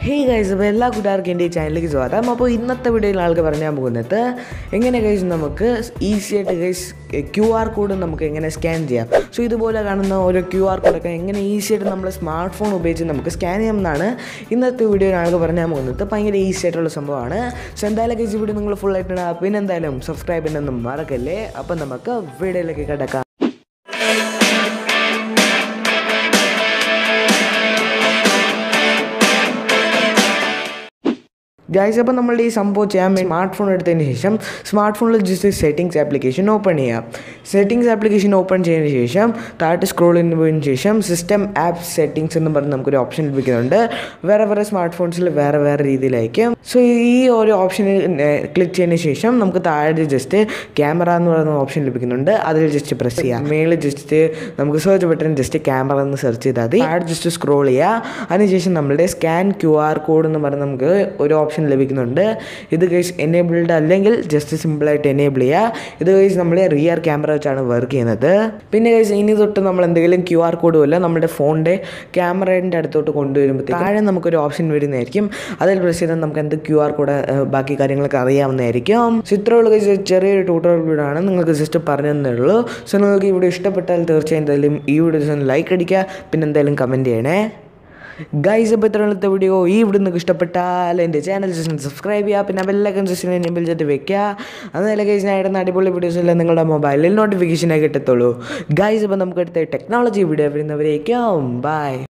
Hey guys അപ്പോൾ എല്ലാ കൂട്ടുകാർക്കും എൻ്റെ ഈ ചാനലിലേക്ക് സ്വാഗതം അപ്പോൾ ഇന്നത്തെ വീഡിയോയിൽ ആൾക്ക് പറയാൻ പോകുന്നത് എങ്ങനെ ഗൈസ് നമുക്ക് ഈസി ആയിട്ട് ഗൈസ് ക്യു ആർ കോഡ് നമുക്ക് എങ്ങനെ സ്കാൻ ചെയ്യാം സോ ഇതുപോലെ കാണുന്ന ഓരോ ക്യു ആർ കോഡൊക്കെ എങ്ങനെ ഈസി ആയിട്ട് നമ്മുടെ സ്മാർട്ട് ഫോൺ ഉപയോഗിച്ച് നമുക്ക് സ്കാൻ ചെയ്യാമെന്നാണ് ഇന്നത്തെ വീഡിയോയിൽ ആൾക്ക് പറയാൻ പോകുന്നത് ഭയങ്കര ഈസി ആയിട്ടുള്ള സംഭവമാണ് സോ എന്തായാലും ഗൈസ് ഈ വീഡിയോ നിങ്ങൾ ഫുൾ ആയിട്ട് ഇടുക. പിന്നെ എന്തായാലും സബ്സ്ക്രൈബ് ചെയ്യാനൊന്നും മറക്കല്ലേ അപ്പം നമുക്ക് വീഡിയോയിലേക്ക് കിടക്കാം ഗൈസ് അപ്പോൾ നമ്മളുടെ ഈ സംഭവം ചെയ്യാൻ വേണ്ടി സ്മാർട്ട് ഫോൺ എടുത്തതിന് ശേഷം സ്മാർട്ട് ഫോണിൽ ജസ്റ്റ് സെറ്റിംഗ്സ് ആപ്ലിക്കേഷൻ ഓപ്പൺ ചെയ്യാം സെറ്റിംഗ്സ് ആപ്ലിക്കേഷൻ ഓപ്പൺ ചെയ്തതിന് ശേഷം താഴോട്ട് സ്ക്രോൾ ചെയ്യുന്ന പോയതിന് ശേഷം സിസ്റ്റം ആപ്പ് സെറ്റിംഗ്സ് എന്ന് പറഞ്ഞ് നമുക്കൊരു ഓപ്ഷൻ ലഭിക്കുന്നുണ്ട് വേറെ വേറെ സ്മാർട്ട് ഫോൺസിൽ വേറെ വേറെ രീതിയിലായിരിക്കും സോ ഈ ഒരു ഓപ്ഷനിൽ ക്ലിക്ക് ചെയ്തതിന് ശേഷം നമുക്ക് താഴെ ജസ്റ്റ് ക്യാമറ എന്ന് പറയുന്ന ഓപ്ഷൻ ലഭിക്കുന്നുണ്ട് അതിൽ ജസ്റ്റ് പ്രസ് ചെയ്യാം മേളിൽ ജസ്റ്റ് നമുക്ക് സെർച്ച് ബട്ടൺ ജസ്റ്റ് ക്യാമറ എന്ന് സെർച്ച് ചെയ്താൽ മതി താഴെ ജസ്റ്റ് സ്ക്രോൾ ചെയ്യുക അതിനുശേഷം നമ്മളുടെ സ്കാൻ ക്യു ആർ കോഡ് എന്ന് പറഞ്ഞ് നമുക്ക് ഒരു ഓപ്ഷൻ ലഭിക്കുന്നുണ്ട് ഇത് കേസ് എനേബിൾഡ് അല്ലെങ്കിൽ ജസ്റ്റ് സിമ്പിളായിട്ട് എനേബിൾ ചെയ്യുക ഇത് കേസ് നമ്മൾ റിയർ ക്യാമറ വെച്ചാണ് വർക്ക് ചെയ്യുന്നത് പിന്നെ കേസ് ഇനി തൊട്ട് നമ്മൾ എന്തെങ്കിലും ക്യു ആർ കോഡ് വല്ല നമ്മുടെ ഫോണിൻ്റെ ക്യാമറേൻ്റെ അടുത്തോട്ട് കൊണ്ടുവരുമ്പോൾ താഴെ നമുക്കൊരു ഓപ്ഷൻ വരുന്നതായിരിക്കും അതിൽ പ്രസ് ചെയ്താൽ നമുക്ക് എന്ത് ക്യു ആർ കോഡ് ബാക്കി കാര്യങ്ങളൊക്കെ അറിയാവുന്നതായിരിക്കും സോ ഇത്രയുള്ള കേസ് ചെറിയൊരു ട്യൂട്ടോറിയൽ വീഡിയോ ആണ് നിങ്ങൾക്ക് ജസ്റ്റ് പറഞ്ഞു തന്നേ ഉള്ളൂ സോ നിങ്ങൾക്ക് ഈ വീഡിയോ ഇഷ്ടപ്പെട്ടാൽ തീർച്ചയായും എന്തായാലും ഈ വീഡിയോസ് ലൈക്ക് അടിക്കുക പിന്നെ എന്തായാലും കമൻറ്റ് ചെയ്യണേ ഗൈസ് അപ്പോൾ ഇത്രയുള്ളത്തെ വീഡിയോ ഈ ഇവിടെ നിങ്ങൾക്ക് ഇഷ്ടപ്പെട്ടാൽ എൻ്റെ ചാനൽ ജസ്റ്റ് സബ്സ്ക്രൈബ് ചെയ്യുക പിന്നെ ബെല്ലൈക്കൺ ജസ്റ്റ് എനേബിൾ ചെയ്തിട്ട് വെക്കുക അതുപോലെ ഗൈസ് ഞാൻ ഇടുന്ന അടിപൊളി വീഡിയോസ് എല്ലാം നിങ്ങളുടെ മൊബൈലിൽ നോട്ടിഫിക്കേഷനായി കിട്ടത്തുള്ളൂ ഗൈസ് അപ്പോൾ നമുക്ക് അടുത്ത ടെക്നോളജി വീഡിയോ വരുന്നവരേക്കും ബൈ